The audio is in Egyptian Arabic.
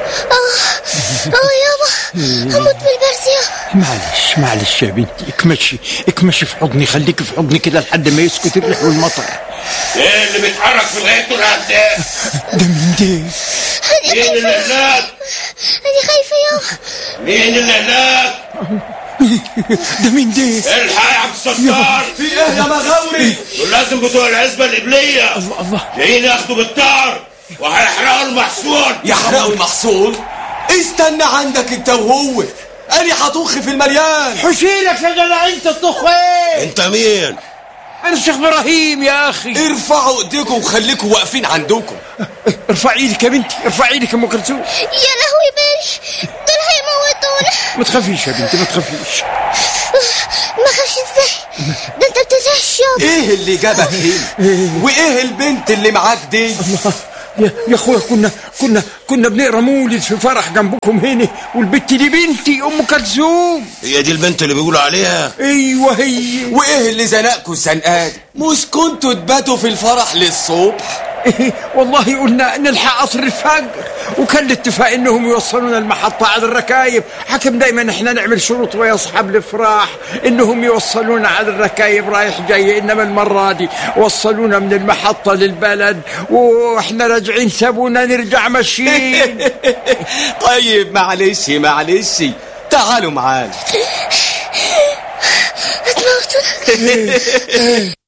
اه اه يابا هموت من البرد يابا معلش معلش يا بنتي اكمشي اكمشي في حضني خليكي في حضني كده لحد ما يسكت الريح والمطر ايه اللي بيتحرك في الغيط والهد ده؟ ده من ده مين اللي هناك؟ انا خايفه يابا مين اللي هناك؟ ده من ده الحق يا عبد الستار في ايه يا مغاوري دول لازم بتوع العزبة الإبلية الله الله جايين ياخدوا بالطار وهيحرقوا المحصول يحرقوا المحصول استنى عندك انت وهو انا هطخ في المليان حشيلك يا جدع انت الطخ ايه انت مين؟ انا الشيخ ابراهيم يا اخي ارفعوا ايديكم وخليكم واقفين عندكم ارفعي ايدك يا بنتي ارفعي ايدك يا ام كلثوم يا لهوي باري دول هيموتونا ما تخافيش يا بنتي ما تخافيش ما خافش ازاي ده انت بتزهش يابا ايه اللي جابك هنا وايه البنت اللي معاك دي يا يا اخويا كنا كنا كنا بنقرا مولد في فرح جنبكم هنا والبت دي بنتي ام كلثوم هي دي البنت اللي بيقولوا عليها ايوه هي وايه اللي زنقكوا الزنقه دي مش كنتوا تباتوا في الفرح للصبح والله قلنا نلحق قصر الفجر وكان الاتفاق انهم يوصلونا المحطة على الركايب حكم دايما احنا نعمل شروط ويا اصحاب الافراح انهم يوصلونا على الركايب رايح جاي انما المرة دي وصلونا من المحطة للبلد واحنا راجعين سابونا نرجع ماشيين طيب معلش معلش تعالوا معانا هتموتونا